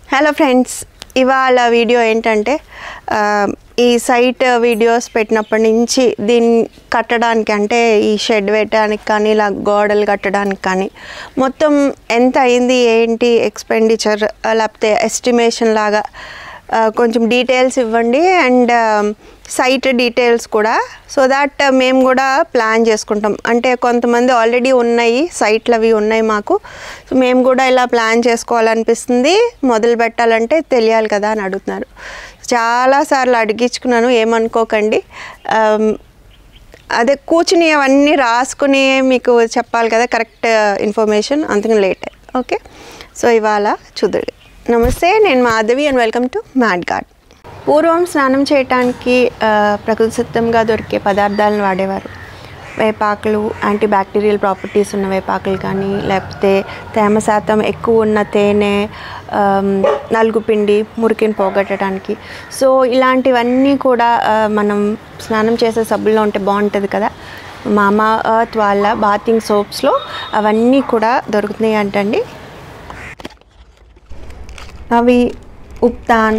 hello friends ఇవాళ video ఏంటంటే ఆ, ఈ సైట్ వీడియోస్ పెట్టినప్పటి నుంచి దీన్ని కట్టడానికి అంటే ఈ షెడ్ పెట్టడానికి కానీ ఇలా గోడలు కట్టడానికి కానీ మొత్తం ఎంత అయింది ఏంటి ఎక్స్పెండిచర్ లేకపోతే ఎస్టిమేషన్ లాగా ఆ, కొంచెం డీటెయిల్స్ ఇవ్వండి అండ్ సైట్ డీటెయిల్స్ కూడా సో దాట్ మేము కూడా ప్లాన్ చేసుకుంటాం అంటే కొంతమంది ఆల్రెడీ ఉన్నాయి సైట్లు అవి ఉన్నాయి మాకు సో మేము కూడా ఇలా ప్లాన్ చేసుకోవాలనిపిస్తుంది మొదలు పెట్టాలంటే తెలియాలి కదా అని అడుగుతున్నారు చాలాసార్లు అడిగించుకున్నాను ఏమనుకోకండి ఆమ్, అదే కూర్చుని అవన్నీ రాసుకుని మీకు చెప్పాలి కదా కరెక్ట్ ఇన్ఫర్మేషన్ అందుకని లేట్ ఓకే సో ఇవాళ చూద్దాం నమస్తే నేను Madhavi and welcome to mad guard పూర్వం స్నానం చేయటానికి ఆ, ప్రకృతి సిద్ధంగా దొరికే పదార్థాలను వాడేవారు వేపాకులు యాంటీ బ్యాక్టీరియల్ ప్రాపర్టీస్ ఉన్న వేపాకులు కానీ లేకపోతే తేమ శాతం ఎక్కువ ఉన్న తేనె ఆమ్, నలుగు పిండి మురికిని పోగొట్టడానికి సో ఇలాంటివన్నీ కూడా ఆ, మనం స్నానం చేసే సబ్బుల్లో ఉంటే బాగుంటుంది కదా మామా ఎర్త్ వాళ్ళ బాతింగ్ సోప్స్లో అవన్నీ కూడా దొరుకుతున్నాయి అంటండి అవి ubtan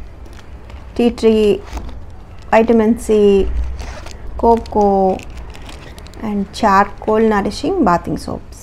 tea tree vitamin C cocoa and charcoal nourishing bathing soaps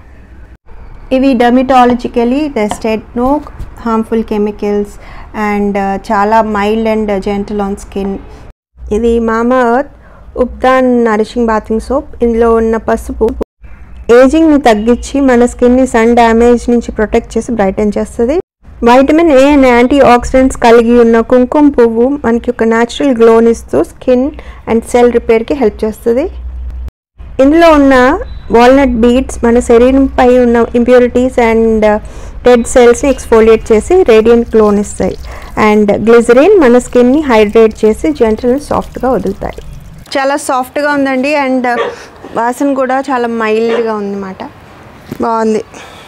ఇవి dermatologically tested no harmful chemicals and చాలా mild and gentle on skin ఇది Mamaearth ubtan nourishing bathing soap ఇందులో ఉన్న పసుపు ఏజింగ్ని తగ్గించి మన స్కిన్ని సన్ డ్యామేజ్ నుంచి ప్రొటెక్ట్ చేసి బ్రైటన్ చేస్తుంది vitamin A and antioxidants కలిగి ఉన్న కుంకుమ పువ్వు మనకి ఒక న్యాచురల్ గ్లోనిస్తూ స్కిన్ అండ్ సెల్ రిపేర్కి హెల్ప్ చేస్తుంది ఇందులో ఉన్న వాల్నట్ బీడ్స్ మన శరీరంపై ఉన్న ఇంప్యూరిటీస్ అండ్ డెడ్ సెల్స్ని ఎక్స్ఫోలియేట్ చేసి రేడియంట్ గ్లోన్ ఇస్తాయి అండ్ గ్లిజరిన్ మన స్కిన్ని హైడ్రేట్ చేసి జెంటల్ సాఫ్ట్గా వదులుతాయి చాలా సాఫ్ట్గా ఉందండి అండ్ వాసన కూడా చాలా మైల్డ్గా ఉందన్నమాట బాగుంది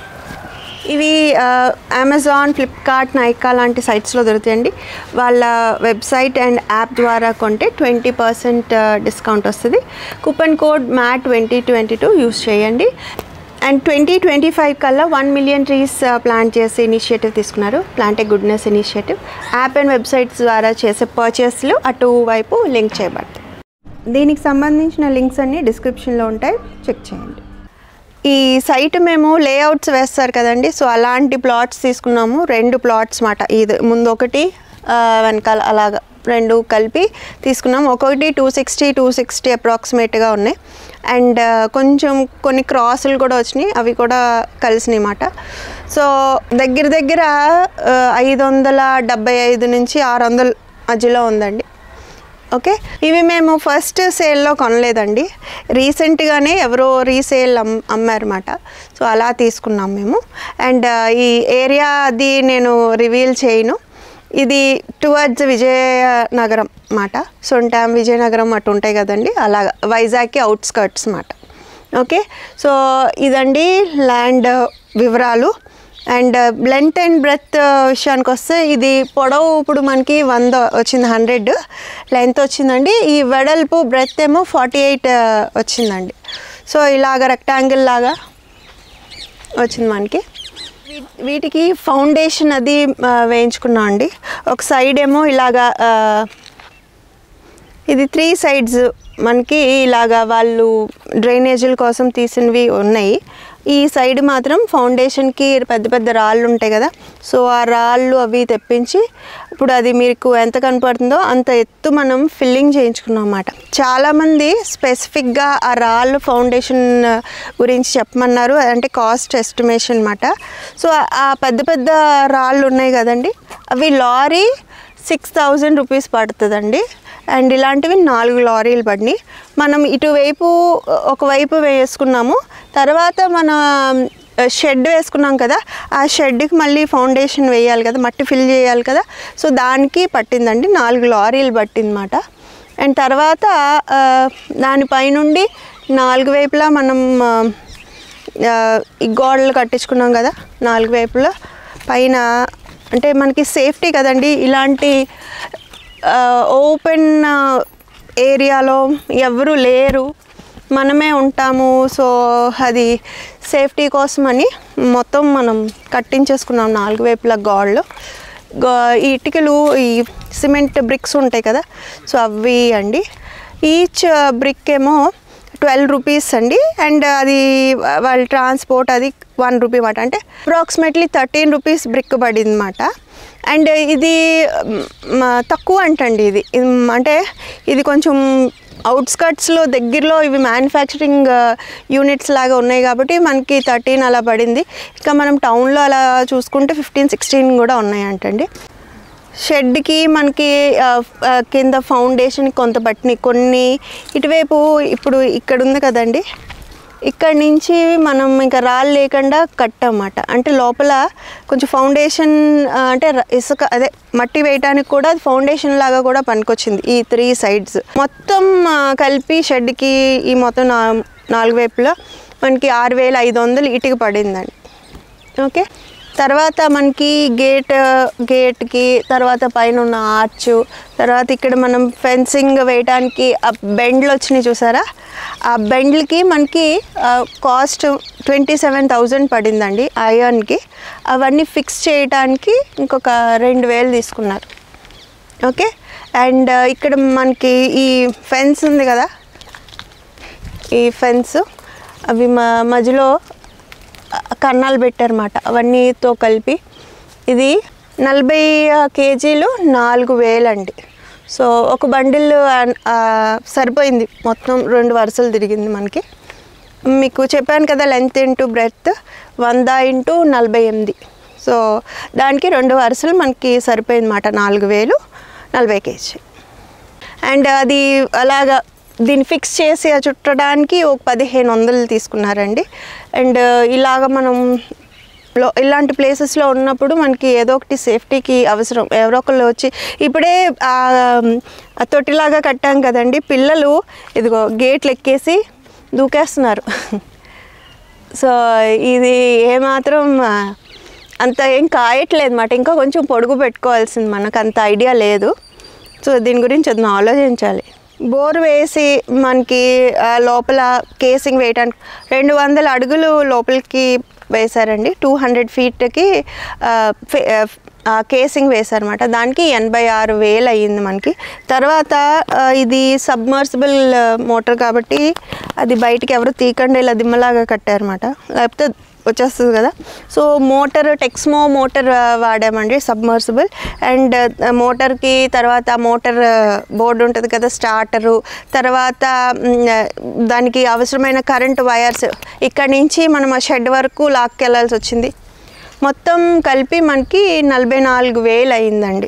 ఇవి ఆ, అమెజాన్ ఫ్లిప్కార్ట్ నైకా లాంటి సైట్స్లో దొరుకుతాయండి వాళ్ళ వెబ్సైట్ అండ్ యాప్ ద్వారా కొంటే ట్వంటీ పర్సెంట్ డిస్కౌంట్ వస్తుంది coupon code mat twenty twenty two use చేయండి అండ్ ట్వంటీ ట్వంటీ ఫైవ్ కల్లా వన్ మిలియన్ ట్రీస్ ప్లాంట్ చేసే ఇనిషియేటివ్ తీసుకున్నారు plant a goodness initiative app and websites ద్వారా చేసే పర్చేస్లు అటు వైపు లింక్ చేయబడతాయి దీనికి సంబంధించిన లింక్స్ అన్నీ డిస్క్రిప్షన్లో ఉంటాయి చెక్ చేయండి ఈ సైట్ మేము లేఅవుట్స్ వేస్తారు కదండి సో అలాంటి ప్లాట్స్ తీసుకున్నాము రెండు ప్లాట్స్ మాట ఇది ముందు ఒకటి ఆ, వెనకాల అలాగా రెండు కలిపి తీసుకున్నాము ఒక్కొక్కటి టూ సిక్స్టీ టూ సిక్స్టీ అప్రాక్సిమేట్గా ఉన్నాయి అండ్ కొంచెం కొన్ని క్రాసులు కూడా వచ్చినాయి అవి కూడా కలిసినాయి మాట సో దగ్గర దగ్గర ఆ, ఐదు వందల డెబ్బై ఐదు నుంచి ఆరు వందల మధ్యలో ఉందండి ఓకే ఇవి మేము ఫస్ట్ సేల్లో కొనలేదండి రీసెంట్గానే ఎవరో రీసేల్ అమ్ అమ్మారన్నమాట సో అలా తీసుకున్నాం మేము అండ్ ఈ ఏరియా అది నేను రివీల్ చేయను ఇది టువర్డ్స్ విజయనగరం మాట సొంటాం విజయనగరం అటు ఉంటాయి కదండి అలాగా వైజాగ్కి అవుట్స్కర్ట్స్ మాట ఓకే సో ఇదండి ల్యాండ్ వివరాలు అండ్ లెంత్ అండ్ బ్రెత్ విషయానికి వస్తే ఇది పొడవు ఇప్పుడు మనకి వంద వచ్చింది హండ్రెడ్ లెంత్ వచ్చిందండి ఈ వెడల్పు బ్రెత్ ఏమో ఫార్టీ ఎయిట్ వచ్చిందండి సో ఇలాగ రెక్టాంగిల్ లాగా వచ్చింది మనకి వీ- వీటికి ఫౌండేషన్ అది ఆ, వేయించుకున్నాం అండి ఒక సైడ్ ఏమో ఇలాగా ఆ, ఇది త్రీ సైడ్స్ మనకి ఇలాగా వాళ్ళు డ్రైనేజీల కోసం తీసినవి ఉన్నాయి ఈ సైడ్ మాత్రం ఫౌండేషన్కి పెద్ద పెద్ద రాళ్ళు ఉంటాయి కదా సో ఆ రాళ్ళు అవి తెప్పించి ఇప్పుడు అది మీకు ఎంత కనపడుతుందో అంత ఎత్తు మనం ఫిల్లింగ్ చేయించుకున్నాం అన్నమాట చాలామంది స్పెసిఫిక్గా ఆ రాళ్ళు ఫౌండేషన్ గురించి చెప్పమన్నారు అంటే కాస్ట్ ఎస్టిమేషన్ అనమాట సో ఆ పెద్ద పెద్ద రాళ్ళు ఉన్నాయి కదండి అవి లారీ సిక్స్ థౌజండ్ రూపీస్ పడుతుందండి అండ్ ఇలాంటివి నాలుగు లారీలు పడినాయి మనం ఇటువైపు ఒకవైపు వేసుకున్నాము తర్వాత మన షెడ్ వేసుకున్నాం కదా ఆ షెడ్కి మళ్ళీ ఫౌండేషన్ వేయాలి కదా మట్టి ఫిల్ చేయాలి కదా సో దానికి పట్టిందండి నాలుగు లారీలు పట్టిందన్నమాట అండ్ తర్వాత ఆ, దానిపైనుండి నాలుగు వైపులా మనం ఆ, ఆ, ఈ గోడలు కట్టించుకున్నాం కదా నాలుగు వైపులా పైన అంటే మనకి సేఫ్టీ కదండి ఇలాంటి ఓపెన్ ఏరియాలో ఎవరు లేరు మనమే ఉంటాము సో అది సేఫ్టీ కోసమని మొత్తం మనం కట్టించేసుకున్నాం నాలుగు వైపులా గాళ్ళు గా- ఈ ఇటుకలు ఈ సిమెంట్ బ్రిక్స్ ఉంటాయి కదా సో అవి అండి ఈచ్ బ్రిక్ ఏమో ట్వెల్వ్ రూపీస్ అండి అండ్ అది వాళ్ళ ట్రాన్స్పోర్ట్ అది వన్ రూపీ మాట అంటే అప్రాక్సిమేట్లీ థర్టీన్ రూపీస్ బ్రిక్ పడింది అనమాట అండ్ ఇది మ్, మ- తక్కువ అంటండి ఇది ఇది మ్, అంటే ఇది కొంచెం అవుట్స్కట్స్లో దగ్గరలో ఇవి మ్యానుఫ్యాక్చరింగ్ యూనిట్స్ లాగా ఉన్నాయి కాబట్టి మనకి థర్టీన్ అలా పడింది ఇంకా మనం టౌన్లో అలా చూసుకుంటే ఫిఫ్టీన్ సిక్స్టీన్ కూడా ఉన్నాయంటండి షెడ్కి మనకి ఆ, ఆ, కింద ఫౌండేషన్ కొంత పట్టినాయి కొన్ని ఇటువైపు ఇప్పుడు ఇక్కడ ఉంది కదండి ఇక్కడ నుంచి మనం ఇంకా రాళ్ళు లేకుండా కట్టమాట అంటే లోపల కొంచెం ఫౌండేషన్ ఆ, అంటే ర- ఇసుక అదే మట్టి వేయడానికి కూడా అది ఫౌండేషన్ లాగా కూడా పనికొచ్చింది ఈ త్రీ సైడ్స్ మొత్తం ఆ, కలిపి షెడ్కి ఈ మొత్తం నా నాలుగు వైపులా మనకి ఆరు వేల ఐదు వందలు ఇటుక పడిందండి ఓకే తర్వాత మనకి గేట్ గేట్కి తర్వాత పైన ఉన్న ఆర్చ్ తర్వాత ఇక్కడ మనం ఫెన్సింగ్ వేయడానికి ఆ బెండ్లు వచ్చినాయి చూసారా ఆ బెండ్లకి మనకి కాస్ట్ ట్వంటీ సెవెన్ థౌజండ్ పడిందండి ఐరన్కి అవన్నీ ఫిక్స్ చేయడానికి ఇంకొక రెండు వేలు తీసుకున్నారు ఓకే అండ్ ఇక్కడ మనకి ఈ ఫెన్స్ ఉంది కదా ఈ ఫెన్స్ అవి మా మధ్యలో కన్నాలు పెట్టారన్నమాట అవన్నీతో కలిపి ఇది నలభై కేజీలు నాలుగు వేలండి సో ఒక బండిల్ ఆ, సరిపోయింది మొత్తం రెండు వరుసలు తిరిగింది మనకి మీకు చెప్పాను కదా లెంత్ ఇంటూ బ్రెత్ వంద ఇంటూ నలభై ఎనిమిది సో దానికి రెండు వరుసలు మనకి సరిపోయింది అన్నమాట నాలుగు వేలు నలభై కేజీ అండ్ అది అలాగా దీన్ని ఫిక్స్ చేసి ఆ చుట్టడానికి ఒక పదిహేను వందలు తీసుకున్నారండి అండ్ ఇలాగ మనం లో ఇలాంటి ప్లేసెస్లో ఉన్నప్పుడు మనకి ఏదో ఒకటి సేఫ్టీకి అవసరం ఎవరో ఒకళ్ళు వచ్చి ఇప్పుడే ఆ ఆ తొట్టిలాగా కట్టాం కదండి పిల్లలు ఇదిగో గేట్లు ఎక్కేసి దూకేస్తున్నారు సో ఇది ఏమాత్రం ఆ, అంత ఏం కాయట్లేదు మాట ఇంకా కొంచెం పొడుగు పెట్టుకోవాల్సింది మనకు అంత ఐడియా లేదు సో దీని గురించి అది ఆలోచించాలి బోర్ వేసి మనకి ఆ, లోపల కేసింగ్ వేయడానికి రెండు వందల అడుగులు లోపలికి వేశారండి టూ హండ్రెడ్ ఫీట్కి ఆ కేసింగ్ వేశారన్నమాట దానికి ఎనభై ఆరు వేలు అయ్యింది మనకి తర్వాత ఆ, ఇది సబ్మర్సిబుల్ మోటార్ కాబట్టి అది బయటికి ఎవరు తీయకుండా ఇలా దిమ్మలాగా కట్టారన్నమాట లేకపోతే వచ్చేస్తుంది కదా సో మోటార్ టెక్స్మో మోటార్ వాడామండి సబ్మర్సిబుల్ అండ్ మోటార్కి తర్వాత మోటార్ బోర్డు ఉంటుంది కదా స్టార్టరు తర్వాత మ్, దానికి అవసరమైన కరెంట్ వైర్స్ ఇక్కడ నుంచి మనం ఆ షెడ్ వరకు లాక్కెళ్ళాల్సి వచ్చింది మొత్తం కలిపి మనకి నలభై నాలుగు వేలు అయిందండి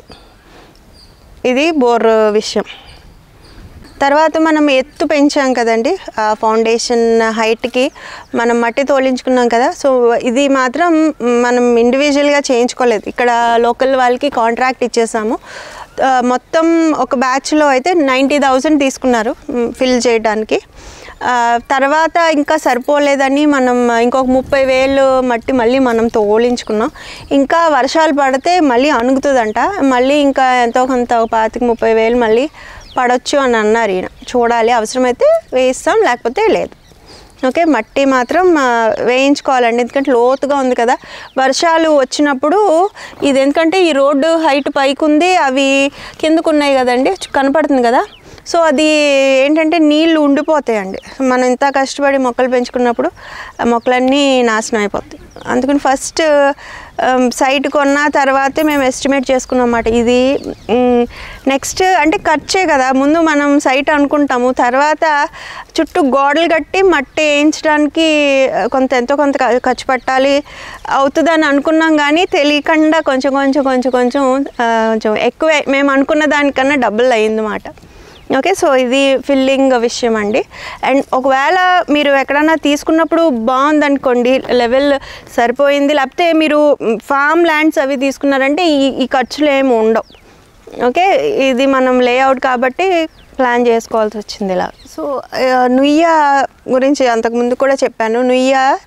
ఇది బోర్ విషయం తర్వాత మనం ఎత్తు పెంచాం కదండి ఆ ఫౌండేషన్ హైట్కి మనం మట్టి తోలించుకున్నాం కదా సో ఇది మాత్రం మనం ఇండివిజువల్గా చేయించుకోలేదు ఇక్కడ లోకల్ వాళ్ళకి కాంట్రాక్ట్ ఇచ్చేసాము ఆ, మొత్తం ఒక బ్యాచ్లో అయితే నైంటీ థౌజండ్ తీసుకున్నారు ఫిల్ చేయడానికి ఆ, తర్వాత ఇంకా సరిపోలేదని మనం ఇంకొక ముప్పై వేలు మట్టి మళ్ళీ మనం తోలించుకున్నాం ఇంకా వర్షాలు పడితే మళ్ళీ అణుగుతుందంట మళ్ళీ ఇంకా ఎంతో కొంత ఒక పాతిక ముప్పై వేలు మళ్ళీ పడవచ్చు అని అన్నారు ఈయన చూడాలి అవసరమైతే వేస్తాం లేకపోతే లేదు ఓకే మట్టి మాత్రం ఆ, వేయించుకోవాలండి ఎందుకంటే లోతుగా ఉంది కదా వర్షాలు వచ్చినప్పుడు ఇది ఎందుకంటే ఈ రోడ్డు హైట్ పైకి ఉంది అవి కిందకు ఉన్నాయి కదండి కనపడుతుంది కదా సో అది ఏంటంటే నీళ్లు ఉండిపోతాయండి మనం ఇంత కష్టపడి మొక్కలు పెంచుకున్నప్పుడు ఆ మొక్కలన్నీ నాశనం అయిపోతాయి అందుకని ఫస్ట్ సైట్ కొన్న తర్వాతే మేము ఎస్టిమేట్ చేసుకున్నాం అన్నమాట ఇది నెక్స్ట్ అంటే ఖర్చే కదా ముందు మనం సైట్ అనుకుంటాము తర్వాత చుట్టూ గోడలు కట్టి మట్టి వేయించడానికి ఆ, కొంత ఎంతో కొంత ఖ- ఖర్చు పెట్టాలి అవుతుందని అనుకున్నాం కానీ తెలియకుండా కొంచెం కొంచెం కొంచెం కొంచెం ఆ, కొంచెం ఎక్కువే మేము అనుకున్న దానికన్నా డబుల్ అయిందన్నమాట ఓకే సో ఇది ఫిల్లింగ్ విషయం అండి అండ్ ఒకవేళ మీరు ఎక్కడన్నా తీసుకున్నప్పుడు బాగుందనుకోండి లెవెల్ సరిపోయింది లేకపోతే మీరు ఫామ్ ల్యాండ్స్ అవి తీసుకున్నారంటే ఈ ఈ ఖర్చులు ఏమి ఉండవు ఓకే ఇది మనం లేఅవుట్ కాబట్టి ప్లాన్ చేసుకోవాల్సి వచ్చింది ఇలా సో ఆ, నుయ్య గురించి అంతకుముందు కూడా చెప్పాను నుయ్య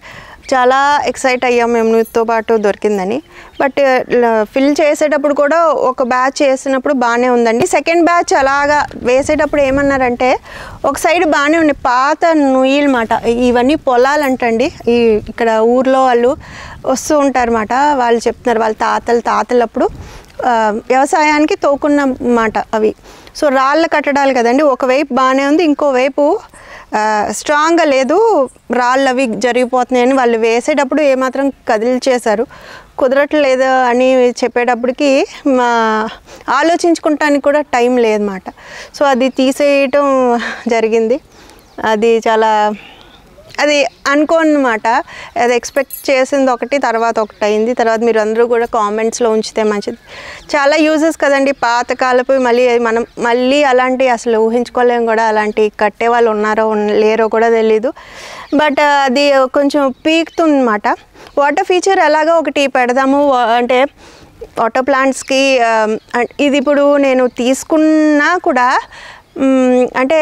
చాలా ఎక్సైట్ అయ్యాం మేము నీతో పాటు దొరికిందని బట్ ఫిల్ చేసేటప్పుడు కూడా ఒక బ్యాచ్ వేసినప్పుడు బాగానే ఉందండి సెకండ్ బ్యాచ్ అలాగా వేసేటప్పుడు ఏమన్నారంటే ఒక సైడ్ బాగానే ఉన్నాయి పాత నుయ్యిలు మాట ఇవన్నీ పొలాలంటండి ఈ ఇక్కడ ఊర్లో వాళ్ళు వస్తూ ఉంటారన్నమాట వాళ్ళు చెప్తున్నారు వాళ్ళ తాతలు తాతలప్పుడు ఆ, వ్యవసాయానికి తోకున్న మాట అవి సో రాళ్ళ కట్టడాలు కదండి ఒకవైపు బాగానే ఉంది ఇంకోవైపు ఆ, స్ట్రాంగ్గా లేదు రాళ్ళు అవి జరిగిపోతున్నాయని వాళ్ళు వేసేటప్పుడు ఏమాత్రం కదిలిచేశారు కుదరట్లేదు అని చెప్పేటప్పటికి మా ఆలోచించుకుంటానికి కూడా టైం లేదన్నమాట సో అది తీసేయటం జరిగింది అది చాలా అది అనుకోనమాట అది ఎక్స్పెక్ట్ చేసింది ఒకటి తర్వాత ఒకటి అయింది తర్వాత మీరు అందరూ కూడా కామెంట్స్లో ఉంచితే మంచిది చాలా యూజెస్ కదండి పాతకాలపు మళ్ళీ మనం మళ్ళీ అలాంటి అసలు ఊహించుకోలేం కూడా అలాంటి కట్టే వాళ్ళు ఉన్నారో ఉన్న- లేరో కూడా తెలీదు బట్ అది కొంచెం పీకుతుందన్నమాట వాటర్ ఫీచర్ ఎలాగో ఒకటి పెడదాము వా- అంటే వాటర్ ప్లాంట్స్కి ఇది ఇప్పుడు నేను తీసుకున్నా కూడా మ్, అంటే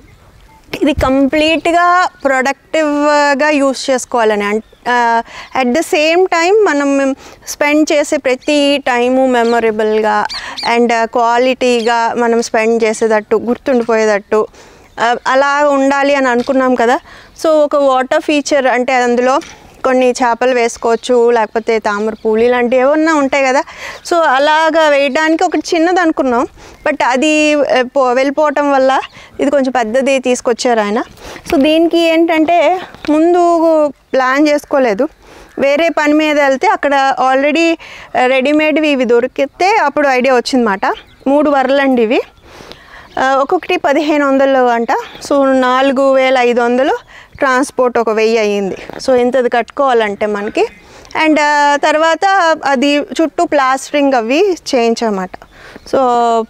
ఇది కంప్లీట్గా ప్రొడక్టివ్గా యూస్ చేసుకోవాలని అట్ ద సేమ్ టైం మనం స్పెండ్ చేసే ప్రతి టైము మెమొరబుల్గా అండ్ క్వాలిటీగా మనం స్పెండ్ చేసేటట్టు గుర్తుండిపోయేటట్టు ఆ, అలా ఉండాలి అని అనుకున్నాం కదా సో ఒక వాటర్ ఫీచర్ అంటే అందులో కొన్ని చేపలు వేసుకోవచ్చు లేకపోతే తామర పూలు ఇలాంటివి ఏమన్నా ఉంటాయి కదా సో అలాగా వేయడానికి ఒకటి చిన్నది అనుకున్నాం బట్ అది ఆ, పో వెళ్ళిపోవటం వల్ల ఇది కొంచెం పెద్దది తీసుకొచ్చారు ఆయన సో దీనికి ఏంటంటే ముందు ప్లాన్ చేసుకోలేదు వేరే పని మీద వెళ్తే అక్కడ ఆల్రెడీ రెడీమేడ్వి ఇవి దొరికితే అప్పుడు ఐడియా వచ్చిందన్నమాట మూడు వరలండి ఇవి ఆ, ఒక్కొక్కటి పదిహేను వందలు అంట సో నాలుగు వేల ఐదు వందలు ట్రాన్స్పోర్ట్ ఒక వెయ్యి అయ్యింది సో ఇంతది కట్టుకోవాలంటే మనకి అండ్ ఆ, తర్వాత అది చుట్టూ ప్లాస్టరింగ్ అవి చేయించమాట సో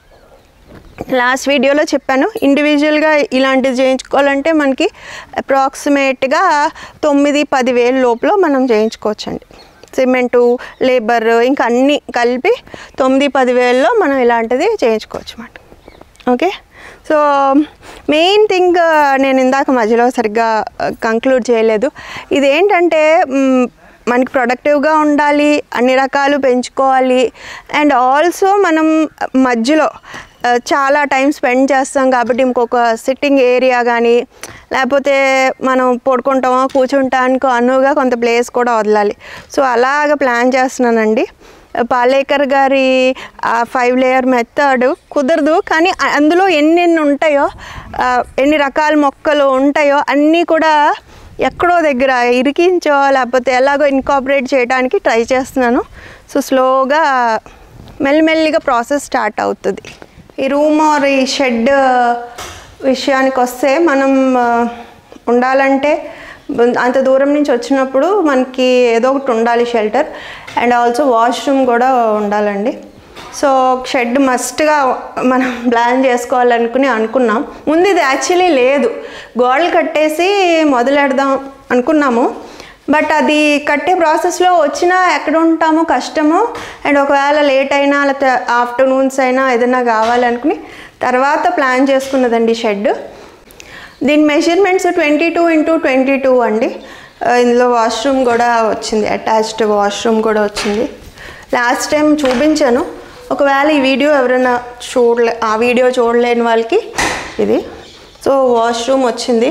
లాస్ట్ వీడియోలో చెప్పాను ఇండివిజువల్గా ఇలాంటిది చేయించుకోవాలంటే మనకి అప్రాక్సిమేట్గా తొమ్మిది పది వేల లోపల మనం చేయించుకోవచ్చండి సిమెంటు లేబర్ ఇంకా అన్నీ కలిపి తొమ్మిది పది వేలలో మనం ఇలాంటిది చేయించుకోవచ్చు అన్నమాట ఓకే సో మెయిన్ థింగ్ నేను ఇందాక మధ్యలో సరిగ్గా కంక్లూడ్ చేయలేదు ఇదేంటంటే మ్, మనకి ప్రొడక్టివ్గా ఉండాలి అన్ని రకాలు పెంచుకోవాలి అండ్ ఆల్సో మనం మధ్యలో ఆ, చాలా టైం స్పెండ్ చేస్తాం కాబట్టి ఇంకొక సిట్టింగ్ ఏరియా కానీ లేకపోతే మనం పడుకుంటామో కూర్చుంటానికో అనువుగా కొంత ప్లేస్ కూడా వదలాలి సో అలాగ ప్లాన్ చేస్తున్నానండి పాలేకర్ గారి ఆ ఫైవ్ లేయర్ మెథడ్ కుదరదు కానీ అ- అందులో ఎన్నెన్ని ఉంటాయో ఆ, ఎన్ని రకాల మొక్కలు ఉంటాయో అన్నీ కూడా ఎక్కడో దగ్గర ఇరికించో లేకపోతే ఎలాగో ఇన్కాపరేట్ చేయడానికి ట్రై చేస్తున్నాను సో స్లోగా మెల్లిమెల్లిగా ప్రాసెస్ స్టార్ట్ అవుతుంది ఈ రూమ్ ఆర్ ఈ షెడ్ విషయానికి వస్తే మనం ఆ, ఉండాలంటే అంత దూరం నుంచి వచ్చినప్పుడు మనకి ఏదో ఒకటి ఉండాలి షెల్టర్ అండ్ ఆల్సో వాష్రూమ్ కూడా ఉండాలండి సో షెడ్ మస్ట్గా మనం ప్లాన్ చేసుకోవాలనుకుని అనుకున్నాం ముందు ఇది యాక్చువల్లీ లేదు గోడలు కట్టేసి మొదలెడదాం అనుకున్నాము బట్ అది కట్టే ప్రాసెస్లో వచ్చినా ఎక్కడ ఉంటామో కష్టము అండ్ ఒకవేళ లేట్ అయినా లేకపోతే ఆఫ్టర్నూన్స్ అయినా ఏదైనా కావాలనుకుని తర్వాత ప్లాన్ చేసుకున్నదండి షెడ్ దీని measurements twenty two into twenty two అండి ఆ, ఇందులో వాష్రూమ్ కూడా వచ్చింది అటాచ్డ్ వాష్రూమ్ కూడా వచ్చింది లాస్ట్ టైం చూపించాను ఒకవేళ ఈ వీడియో ఎవరైనా చూడలే ఆ వీడియో చూడలేని వాళ్ళకి ఇది సో వాష్రూమ్ వచ్చింది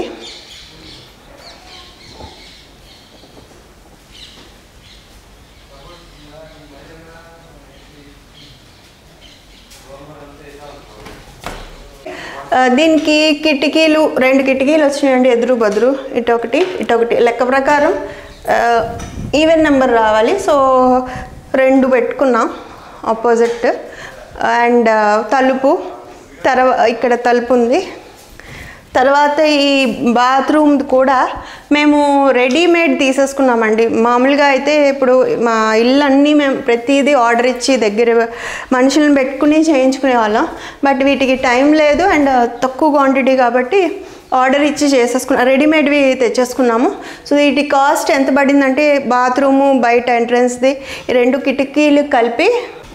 ఆ, దీనికి కిటికీలు రెండు కిటికీలు వచ్చినాయండి ఎదురు బదురు ఇటొకటి ఇటొకటి లెక్క ప్రకారం ఈవెన్ నెంబర్ రావాలి సో రెండు పెట్టుకున్నాం ఆపోజిట్ అండ్ తలుపు తర్వా ఇక్కడ తలుపు ఉంది తర్వాత ఈ బాత్రూమ్ కూడా మేము రెడీమేడ్ తీసేసుకున్నామండి మామూలుగా అయితే ఇప్పుడు మా ఇల్లు అన్నీ మేము ప్రతిదీ ఆర్డర్ ఇచ్చి దగ్గర మనుషులను పెట్టుకుని చేయించుకునే వాళ్ళం బట్ వీటికి టైం లేదు అండ్ తక్కువ క్వాంటిటీ కాబట్టి ఆర్డర్ ఇచ్చి చేసేసుకున్నాం రెడీమేడ్వి తెచ్చేసుకున్నాము సో వీటి కాస్ట్ ఎంత పడిందంటే బాత్రూము బయట ఎంట్రన్స్ది ఈ రెండు కిటికీలు కలిపి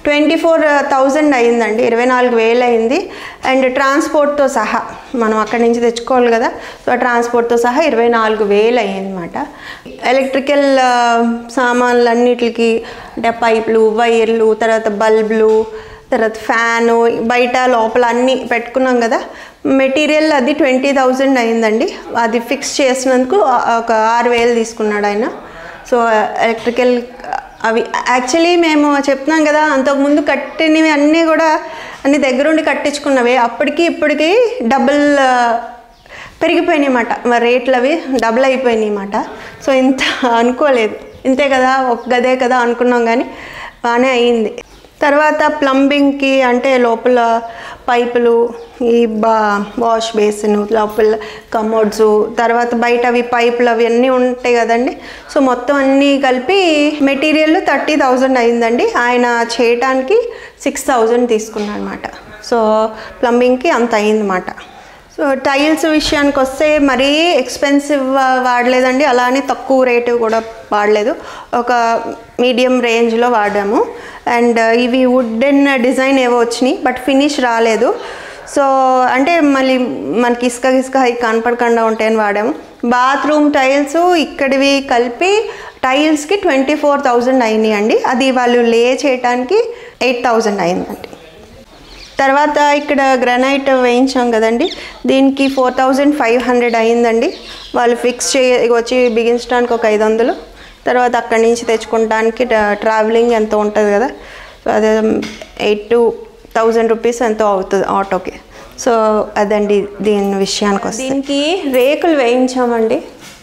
ట్వంటీ ఫోర్ థౌజండ్ అయిందండి ఇరవై నాలుగు వేలు అయింది అండ్ ట్రాన్స్పోర్ట్తో సహా మనం అక్కడి నుంచి తెచ్చుకోవాలి కదా సో ట్రాన్స్పోర్ట్తో సహా ఇరవై నాలుగు వేలు అయ్యిందన్నమాట ఎలక్ట్రికల్ సామాన్లన్నిటికి అంటే పైపులు వైర్లు తర్వాత బల్బులు తర్వాత ఫ్యాను బయట లోపల అన్నీ పెట్టుకున్నాం కదా మెటీరియల్ అది ట్వంటీ థౌజండ్ అయిందండి అది ఫిక్స్ చేసినందుకు ఆ- ఒక ఆరు వేలు తీసుకున్నాడు ఆయన సో ఎలక్ట్రికల్ అవి యాక్చువల్లీ మేము చెప్తున్నాం కదా అంతకుముందు కట్టినవి అన్నీ కూడా అన్ని దగ్గరుండి కట్టించుకున్నవి అప్పటికి ఇప్పటికి డబుల్ పెరిగిపోయినాయి అన్నమాట మరి రేట్లు అవి డబుల్ అయిపోయినాయి అన్నమాట సో ఇంత అనుకోలేదు ఇంతే కదా ఒక గదే కదా అనుకున్నాం కానీ బాగానే అయింది తర్వాత ప్లంబింగ్కి అంటే లోపల పైపులు ఈ బా వాష్ బేసిన్ లోపల కమోడ్స్ తర్వాత బయట అవి పైపులు అవి అన్నీ ఉంటాయి కదండి సో మొత్తం అన్నీ కలిపి మెటీరియల్ థర్టీ థౌజండ్ అయిందండి ఆయన చేయటానికి సిక్స్ థౌజండ్ తీసుకున్నాడు అనమాట సో ప్లంబింగ్కి అంత అయిందన్నమాట సో టైల్స్ విషయానికి వస్తే మరీ ఎక్స్పెన్సివ్ వాడలేదండి అలానే తక్కువ రేటు కూడా వాడలేదు ఒక మీడియం రేంజ్లో వాడాము అండ్ ఇవి వుడెన్ డిజైన్ ఏవో వచ్చినాయి బట్ ఫినిష్ రాలేదు సో అంటే మళ్ళీ మనకి ఇసుక ఇసుక అవి కనపడకుండా ఉంటాయని వాడాము బాత్రూమ్ టైల్స్ ఇక్కడివి కలిపి టైల్స్కి ట్వంటీ ఫోర్ థౌజండ్ అయినాయి అండి అది వాళ్ళు లే చేయడానికి ఎయిట్ థౌజండ్ అయిందండి తర్వాత ఇక్కడ గ్రనైట్ వేయించాం కదండి దీనికి ఫోర్ థౌజండ్ ఫైవ్ హండ్రెడ్ అయిందండి వాళ్ళు ఫిక్స్ చే వచ్చి బిగించడానికి ఒక ఐదు వందలు తర్వాత అక్కడి నుంచి తెచ్చుకోవడానికి ట్రావెలింగ్ ఎంతో ఉంటుంది కదా సో అదే ఎయిట్ టు థౌజండ్ రూపీస్ ఎంతో అవుతుంది ఆటోకి సో అదండి దీని విషయానికి వస్తే దీనికి రేకులు వేయించామండి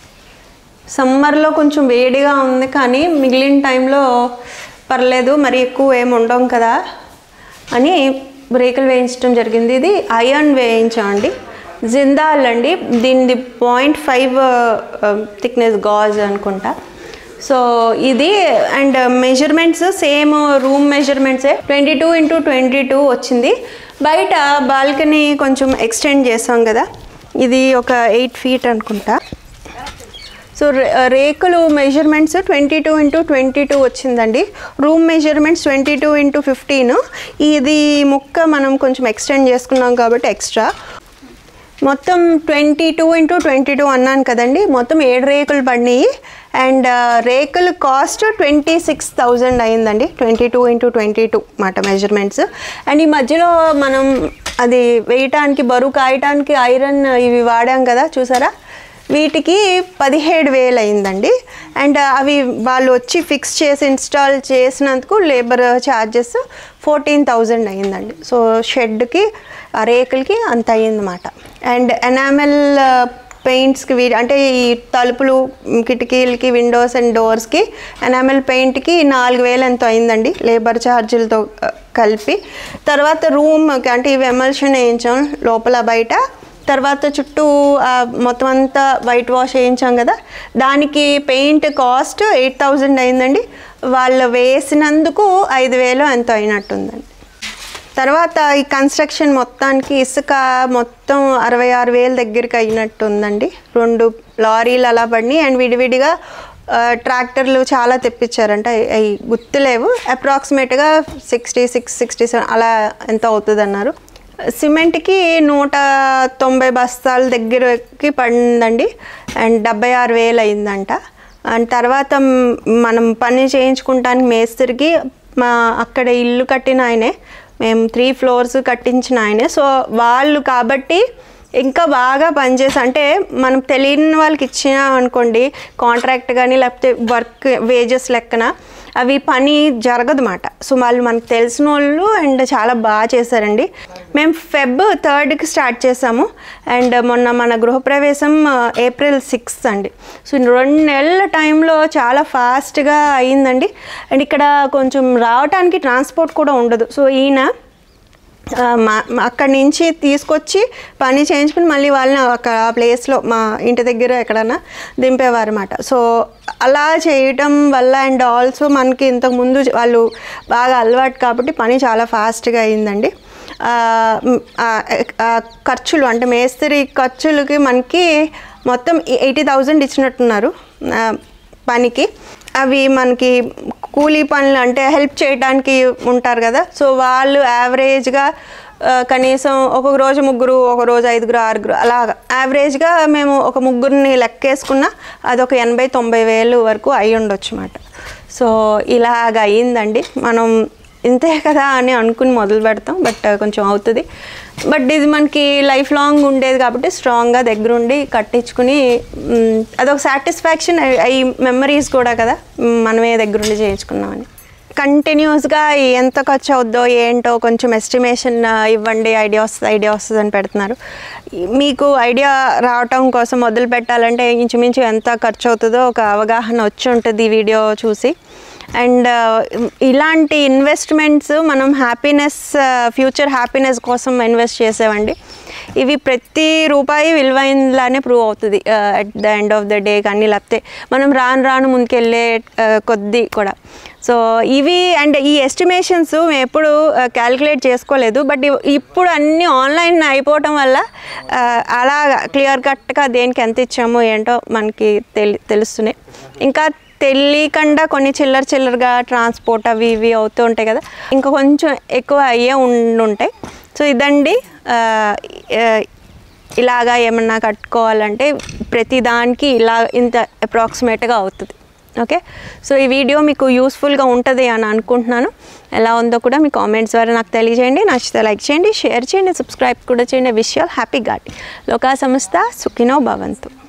సమ్మర్లో కొంచెం వేడిగా ఉంది కానీ మిగిలిన టైంలో పర్లేదు మరి ఎక్కువ ఏమి ఉండం కదా అని బ్రేకులు వేయించడం జరిగింది ఇది ఐరన్ వేయించామండి జిందాల్ అండి దీనిది పాయింట్ ఫైవ్ థిక్నెస్ గాజ్ అనుకుంటా సో ఇది అండ్ మెజర్మెంట్స్ సేమ్ రూమ్ మెజర్మెంట్సే twenty two into twenty two వచ్చింది బయట బాల్కనీ కొంచెం ఎక్స్టెండ్ చేసాం కదా ఇది ఒక ఎయిట్ ఫీట్ అనుకుంటా సో రే- రేకులు measurements twenty two into twenty two వచ్చిందండి room measurements twenty two into fifteen ఇది ముక్క మనం కొంచెం ఎక్స్టెండ్ చేసుకున్నాం కాబట్టి ఎక్స్ట్రా మొత్తం twenty two into twenty two అన్నాను కదండి మొత్తం ఏడు రేకులు పడినాయి అండ్ రేకులు కాస్ట్ ట్వంటీ సిక్స్ థౌజండ్ అయిందండి twenty two into twenty two మాట మెజర్మెంట్స్ అండ్ ఈ మధ్యలో మనం అది వేయటానికి బరువు కాయటానికి ఐరన్ ఇవి వాడాం కదా చూసారా వీటికి పదిహేడు వేలు అయిందండి అండ్ అవి వాళ్ళు వచ్చి ఫిక్స్ చేసి ఇన్స్టాల్ చేసినందుకు లేబర్ ఛార్జెస్ ఫోర్టీన్ థౌజండ్ అయిందండి సో షెడ్కి ఆ రేకులకి అంత అయ్యిందన్నమాట అండ్ ఎనామెల్ పెయింట్స్కి వీ అంటే ఈ తలుపులు మ్, కిటికీలకి విండోస్ అండ్ డోర్స్కి ఎనామెల్ పెయింట్కి నాలుగు వేలు ఎంతో అయిందండి లేబర్ ఛార్జీలతో ఆ, కలిపి తర్వాత రూమ్కి అంటే ఇవి ఎమల్షన్ వేయించాం లోపల బయట తర్వాత చుట్టూ ఆ, మొత్తం అంతా వైట్ వాష్ వేయించాం కదా దానికి పెయింట్ కాస్ట్ ఎయిట్ థౌజండ్ అయిందండి వాళ్ళు వేసినందుకు ఐదు వేలు ఎంతో అయినట్టుందండి తర్వాత ఈ కన్స్ట్రక్షన్ మొత్తానికి ఇసుక మొత్తం అరవై ఆరు వేల దగ్గరికి అయినట్టుందండి రెండు లారీలు అలా పడినాయి అండ్ విడివిడిగా ఆ, ట్రాక్టర్లు చాలా తెప్పించారంట అవి గుర్తులేవు అప్రాక్సిమేట్గా సిక్స్టీ సిక్స్ సిక్స్టీ సెవెన్ అలా ఎంత అవుతుంది అన్నారు సిమెంట్కి నూట తొంభై బస్తాల దగ్గరకి పడిందండి అండ్ డెబ్బై ఆరు వేలు అయిందంట అండ్ తర్వాత మ్, మనం పని చేయించుకుంటానికి మేస్త్రికి మా అక్కడ ఇల్లు కట్టిన ఆయనే మేము త్రీ ఫ్లోర్స్ కట్టించిన ఆయనే సో వాళ్ళు కాబట్టి ఇంకా బాగా పనిచేసి అంటే మనం తెలియని వాళ్ళకి ఇచ్చినా అనుకోండి కాంట్రాక్ట్ కానీ లేకపోతే వర్క్ వేజెస్ లెక్కన అవి పని జరగదు మాట సో వాళ్ళు మనకు తెలిసిన వాళ్ళు అండ్ చాలా బాగా చేశారండి మేము ఫెబ్ థర్డ్కి స్టార్ట్ చేసాము అండ్ మొన్న మన గృహప్రవేశం ఏప్రిల్ సిక్స్త్ అండి సో ఈ రెండు నెలల టైంలో చాలా ఫాస్ట్గా అయిందండి అండ్ ఇక్కడ కొంచెం రావటానికి ట్రాన్స్పోర్ట్ కూడా ఉండదు సో ఈయన ఆ, మా మా అక్కడి నుంచి తీసుకొచ్చి పని చేయించుకుని మళ్ళీ వాళ్ళని అక్కడ ఆ ప్లేస్లో మా ఇంటి దగ్గర ఎక్కడన్నా దింపేవారు అనమాట సో అలా చేయటం వల్ల అండ్ ఆల్సో మనకి ఇంతకుముందు వాళ్ళు బాగా అలవాటు కాబట్టి పని చాలా ఫాస్ట్గా అయిందండి ఆ, మ్, ఆ, ఆ ఖర్చులు అంటే మేస్త్రి ఖర్చులకి మనకి మొత్తం ఎయిటీ థౌజండ్ ఇచ్చినట్టున్నారు ఆ, పనికి అవి మనకి కూలీ పనులు అంటే హెల్ప్ చేయడానికి ఉంటారు కదా సో వాళ్ళు యావరేజ్గా ఆ, కనీసం ఒక్కొక్క రోజు ముగ్గురు ఒక రోజు ఐదుగురు ఆరుగురు అలాగా యావరేజ్గా మేము ఒక ముగ్గురిని లెక్కేసుకున్నా అదొక ఎనభై తొంభై వేలు వరకు అయి ఉండొచ్చు అన్నమాట సో ఇలాగ అయ్యిందండి మనం ఇంతే కదా అని అనుకుని మొదలు పెడతాం బట్ కొంచెం అవుతుంది బట్ ఇది మనకి లైఫ్ లాంగ్ ఉండేది కాబట్టి స్ట్రాంగ్గా దగ్గరుండి కట్టించుకుని మ్, అదొక సాటిస్ఫాక్షన్ అవి మెమరీస్ కూడా కదా మ్, మనమే దగ్గరుండి చేయించుకున్నామని కంటిన్యూస్గా ఎంత ఖర్చు అవుద్దో ఏంటో కొంచెం ఎస్టిమేషన్ ఇవ్వండి ఐడియా వస్తుంది ఐడియా వస్తుంది అని పెడుతున్నారు మీకు ఐడియా రావటం కోసం మొదలు పెట్టాలంటే ఇంచుమించు ఎంత ఖర్చు అవుతుందో ఒక అవగాహన వచ్చి ఉంటుంది ఈ వీడియో చూసి అండ్ ఇలాంటి ఇన్వెస్ట్మెంట్స్ మనం హ్యాపీనెస్ ఫ్యూచర్ హ్యాపీనెస్ కోసం ఇన్వెస్ట్ చేసేవండి ఇవి ప్రతి రూపాయి విలువైనలానే ప్రూవ్ అవుతుంది at the end of the day కానీ లేకపోతే మనం రాను రాను ముందుకెళ్ళే uh, కొద్దీ కూడా సో ఇవి అండ్ ఈ ఎస్టిమేషన్స్ మేము ఎప్పుడు క్యాలిక్యులేట్ చేసుకోలేదు బట్ ఇప్పుడు అన్నీ ఆన్లైన్ అయిపోవటం వల్ల uh, అలా క్లియర్ కట్గా దేనికి ఎంత ఇచ్చామో ఏంటో మనకి తెలి తెలుస్తున్నాయి ఇంకా తెలియకుండా కొన్ని చిల్లర చిల్లరగా ట్రాన్స్పోర్ట్ అవి ఇవి అవుతూ ఉంటాయి కదా ఇంకా కొంచెం ఎక్కువ అయ్యే ఉండుంటాయి సో ఇదండి ఆ, ఆ, ఇలాగా ఏమన్నా కట్టుకోవాలంటే ప్రతి దానికి ఇలా ఇంత అప్రాక్సిమేట్గా అవుతుంది ఓకే సో ఈ వీడియో మీకు యూస్ఫుల్గా ఉంటుంది అని అనుకుంటున్నాను ఎలా ఉందో కూడా మీ కామెంట్స్ ద్వారా నాకు తెలియజేయండి నచ్చితే లైక్ చేయండి షేర్ చేయండి సబ్స్క్రైబ్ కూడా చేయండి విషయాలు హ్యాపీ గాడి లోకా సంస్థ సుఖినో భవంతు